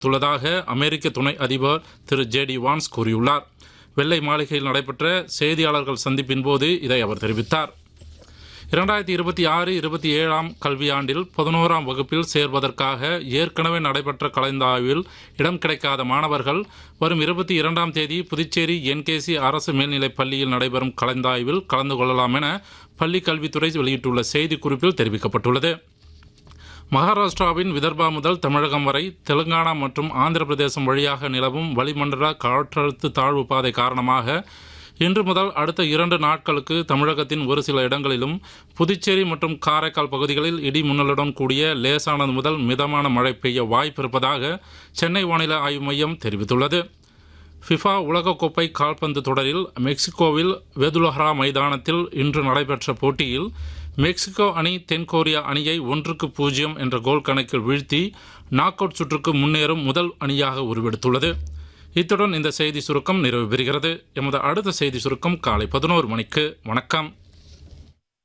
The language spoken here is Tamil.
துள்ளதாக அமெரிக்க துணை அதிபர் திரு ஜே டி வான்ஸ் கூறியுள்ளார் வெள்ளை மாளிகையில் நடைபெற்ற செய்தியாளர்கள் சந்திப்பின் போது இதை அவர் தெரிவித்தார் இரண்டாயிரத்தி இருபத்தி ஆறு இருபத்தி ஏழாம் கல்வியாண்டில் பதினோராம் வகுப்பில் சேர்வதற்காக ஏற்கனவே நடைபெற்ற கலந்தாய்வில் இடம் கிடைக்காத மாணவர்கள் வரும் இருபத்தி இரண்டாம் தேதி புதுச்சேரி என்கேசி அரசு மேல்நிலைப் பள்ளியில் நடைபெறும் கலந்தாய்வில் கலந்து கொள்ளலாம் என பள்ளிக் கல்வித்துறை வெளியிட்டுள்ள செய்திக்குறிப்பில் தெரிவிக்கப்பட்டுள்ளது மகாராஷ்டிராவின் விதர்பா முதல் தமிழகம் வரை தெலுங்கானா மற்றும் ஆந்திர பிரதேசம் வழியாக நிலவும் வளிமண்டல காற்றழுத்த தாழ்வு பாதை காரணமாக இன்று முதல் அடுத்த இரண்டு நாட்களுக்கு தமிழகத்தின் ஒரு சில இடங்களிலும் புதுச்சேரி மற்றும் காரைக்கால் பகுதிகளில் இடி முன்னலுடன் கூடிய லேசானது முதல் மிதமான மழை பெய்ய வாய்ப்பு இருப்பதாக சென்னை வானிலை ஆய்வு மையம் தெரிவித்துள்ளது ஃபிஃபா உலகக்கோப்பை கால்பந்து தொடரில் மெக்சிகோவில் வெதுலஹரா மைதானத்தில் இன்று நடைபெற்ற போட்டியில் மெக்சிகோ அணி தென்கொரியா அணியை ஒன்றுக்கு பூஜ்ஜியம் என்ற கோல் கணக்கில் வீழ்த்தி நாக் அவுட் சுற்றுக்கு முன்னேறும் முதல் அணியாக உருவெடுத்துள்ளது இத்துடன் இந்த செய்தி சுருக்கம் நிறைவு பெறுகிறது எமது அடுத்த செய்தி சுருக்கம் காலை பதினோரு மணிக்கு வணக்கம்